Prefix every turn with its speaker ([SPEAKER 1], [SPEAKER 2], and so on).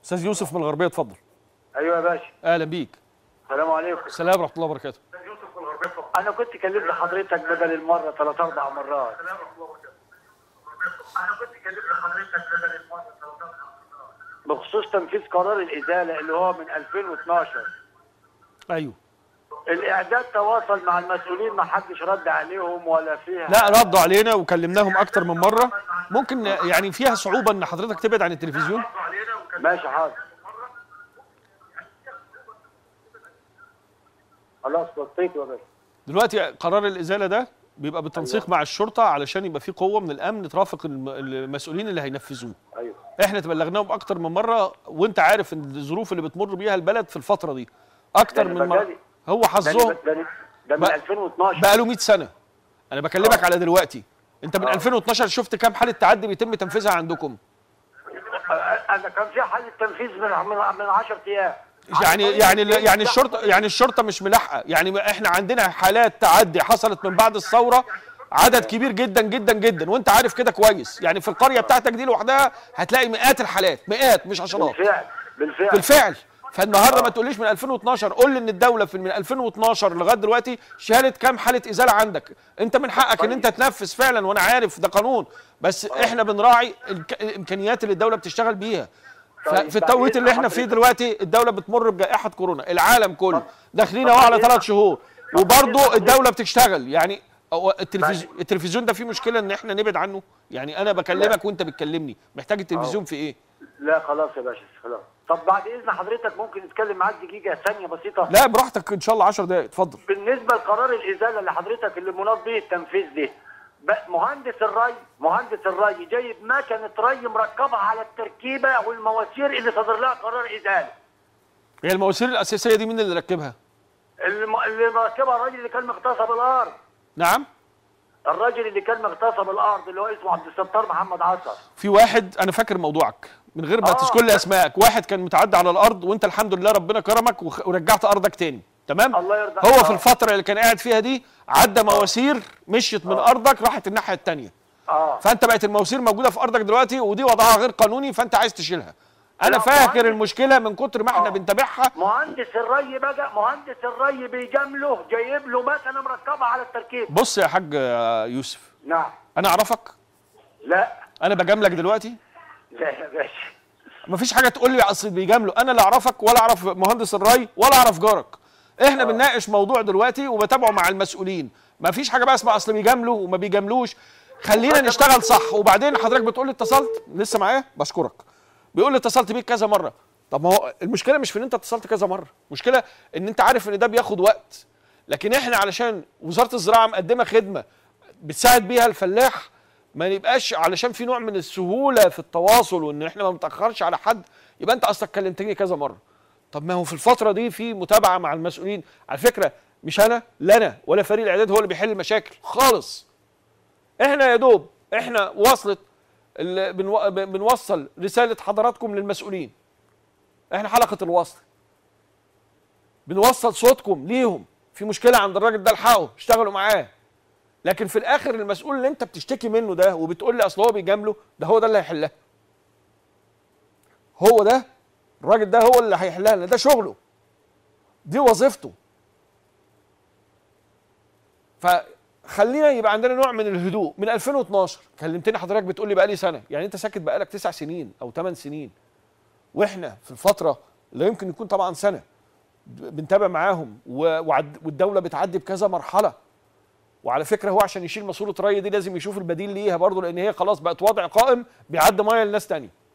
[SPEAKER 1] استاذ يوسف من الغربيه اتفضل
[SPEAKER 2] ايوه يا باشا
[SPEAKER 1] اهلا بيك
[SPEAKER 2] السلام عليكم
[SPEAKER 1] السلام ورحمه الله وبركاته
[SPEAKER 2] انا كنت كلمت حضرتك بدل المره ثلاث اربع مرات بخصوص تنفيذ قرار الازاله اللي هو من 2012
[SPEAKER 1] ايوه
[SPEAKER 2] الاعداد تواصل مع المسؤولين ما حدش رد عليهم ولا فيها
[SPEAKER 1] لا ردوا علينا وكلمناهم اكتر من مره ممكن يعني فيها صعوبه ان حضرتك تبعد عن التلفزيون
[SPEAKER 2] ماشي حاضر خلاص وصيت يا باشا
[SPEAKER 1] دلوقتي قرار الازاله ده بيبقى بالتنسيق مع الشرطه علشان يبقى في قوه من الامن ترافق الم- المسؤولين اللي هينفذوه
[SPEAKER 2] ايوه
[SPEAKER 1] احنا تبلغناهم اكتر من مره وانت عارف ان الظروف اللي بتمر بيها البلد في الفتره دي اكتر
[SPEAKER 2] ده
[SPEAKER 1] من
[SPEAKER 2] أنا
[SPEAKER 1] مره
[SPEAKER 2] بجالي-
[SPEAKER 1] هو
[SPEAKER 2] ده
[SPEAKER 1] حظهم
[SPEAKER 2] ده- ده- ده من
[SPEAKER 1] بقى-
[SPEAKER 2] 2012
[SPEAKER 1] بقى له 100 سنه انا بكلمك على دلوقتي انت من
[SPEAKER 2] آه.
[SPEAKER 1] 2012 شفت كام حاله تعدي بيتم تنفيذها عندكم
[SPEAKER 2] انا كان في حاله تنفيذ من من من 10 ايام
[SPEAKER 1] يعني يعني يعني الشرطه يعني الشرطه مش ملاحقه يعني احنا عندنا حالات تعدي حصلت من بعد الثوره عدد كبير جدا جدا جدا وانت عارف كده كويس يعني في القريه بتاعتك دي لوحدها هتلاقي مئات الحالات مئات مش عشرات
[SPEAKER 2] بالفعل بالفعل
[SPEAKER 1] بالفعل فالنهارده ما تقوليش من 2012 قول لي ان الدوله في من 2012 لغايه دلوقتي شالت كام حاله ازاله عندك انت من حقك ان انت تنفذ فعلا وانا عارف ده قانون بس احنا بنراعي الك- الامكانيات اللي الدوله بتشتغل بيها
[SPEAKER 2] طيب،
[SPEAKER 1] ففي التوقيت
[SPEAKER 2] بعد
[SPEAKER 1] اللي احنا فيه
[SPEAKER 2] حضرتك-
[SPEAKER 1] دلوقتي الدوله بتمر بجائحه كورونا العالم كله داخلين
[SPEAKER 2] طب
[SPEAKER 1] اهو على
[SPEAKER 2] بعد
[SPEAKER 1] ثلاث
[SPEAKER 2] إذن-
[SPEAKER 1] شهور
[SPEAKER 2] طب
[SPEAKER 1] وبرضه
[SPEAKER 2] بعد إذن
[SPEAKER 1] الدوله بتشتغل يعني هو التلفزيون
[SPEAKER 2] بعد-
[SPEAKER 1] التلفزيون ده فيه مشكله ان احنا نبعد عنه يعني انا بكلمك وانت بتكلمني محتاج التلفزيون في ايه
[SPEAKER 2] لا خلاص يا باشا خلاص طب بعد اذن حضرتك ممكن نتكلم معاك دقيقه ثانيه بسيطه
[SPEAKER 1] لا براحتك ان شاء الله 10 دقائق اتفضل
[SPEAKER 2] بالنسبه لقرار الازاله اللي حضرتك اللي مناط به التنفيذ ده ب- مهندس الري مهندس الري جايب مكنه ري مركبه على التركيبه والمواسير اللي صدر لها قرار ازاله
[SPEAKER 1] هي المواسير الاساسيه دي مين اللي ركبها
[SPEAKER 2] الم- اللي مركبها الراجل اللي كان مغتصب الارض
[SPEAKER 1] نعم
[SPEAKER 2] الراجل اللي كان مغتصب الارض اللي هو اسمه عبد الستار محمد عصر
[SPEAKER 1] في واحد انا فاكر موضوعك من غير ما
[SPEAKER 2] آه.
[SPEAKER 1] تذكر لي اسمائك واحد كان متعدي على الارض وانت الحمد لله ربنا كرمك وخ- ورجعت ارضك تاني تمام
[SPEAKER 2] الله يرضى
[SPEAKER 1] هو
[SPEAKER 2] عليك.
[SPEAKER 1] في الفتره اللي كان قاعد فيها دي عدى مواسير مشيت من ارضك راحت الناحيه التانيه
[SPEAKER 2] اه
[SPEAKER 1] فانت بقت المواسير موجوده في ارضك دلوقتي ودي وضعها غير قانوني فانت عايز تشيلها انا
[SPEAKER 2] لا،
[SPEAKER 1] فاكر
[SPEAKER 2] مهندس-
[SPEAKER 1] المشكله من كتر ما احنا
[SPEAKER 2] آه.
[SPEAKER 1] بنتابعها
[SPEAKER 2] مهندس الري بقى مهندس الري بيجامله جايب له مكنه مركبه على التركيب
[SPEAKER 1] بص يا حاج آه، يوسف
[SPEAKER 2] نعم
[SPEAKER 1] انا اعرفك
[SPEAKER 2] لا
[SPEAKER 1] انا بجاملك دلوقتي
[SPEAKER 2] لا يا باشا
[SPEAKER 1] مفيش حاجه تقول لي اصل بيجاملوا انا لا اعرفك ولا اعرف مهندس الري ولا اعرف جارك احنا بنناقش موضوع دلوقتي وبتابعه مع المسؤولين مفيش حاجه بقى اسمها اصل بيجاملوا وما بيجاملوش خلينا نشتغل صح وبعدين حضرتك بتقول لي اتصلت لسه معايا بشكرك بيقول لي اتصلت بيك كذا مره طب ما هو المشكله مش في ان انت اتصلت كذا مره المشكله ان انت عارف ان ده بياخد وقت لكن احنا علشان وزاره الزراعه مقدمه خدمه بتساعد بيها الفلاح ما يبقاش علشان في نوع من السهوله في التواصل وان احنا ما نتاخرش على حد يبقى انت اصلا كلمتني كذا مره طب ما هو في الفتره دي في متابعه مع المسؤولين على فكره مش انا لا انا ولا فريق الاعداد هو اللي بيحل المشاكل خالص احنا يا دوب احنا وصلت ال- بنو- بنوصل رساله حضراتكم للمسؤولين احنا حلقه الوصل بنوصل صوتكم ليهم في مشكله عند الراجل ده الحقه اشتغلوا معاه لكن في الاخر المسؤول اللي انت بتشتكي منه ده وبتقول لي اصل هو بيجامله ده هو ده اللي هيحلها هو ده الراجل ده هو اللي هيحلها لان ده شغله دي وظيفته فخلينا يبقى عندنا نوع من الهدوء من 2012 كلمتني حضرتك بتقول لي بقى لي سنه يعني انت ساكت بقالك تسع سنين او ثمان سنين واحنا في الفتره اللي يمكن يكون طبعا سنه بنتابع معاهم و- وعد- والدوله بتعدي بكذا مرحله وعلى فكره هو عشان يشيل ماسوره ري دي لازم يشوف البديل ليها برضه لان هي خلاص بقت وضع قائم بيعدي ميه لناس تانية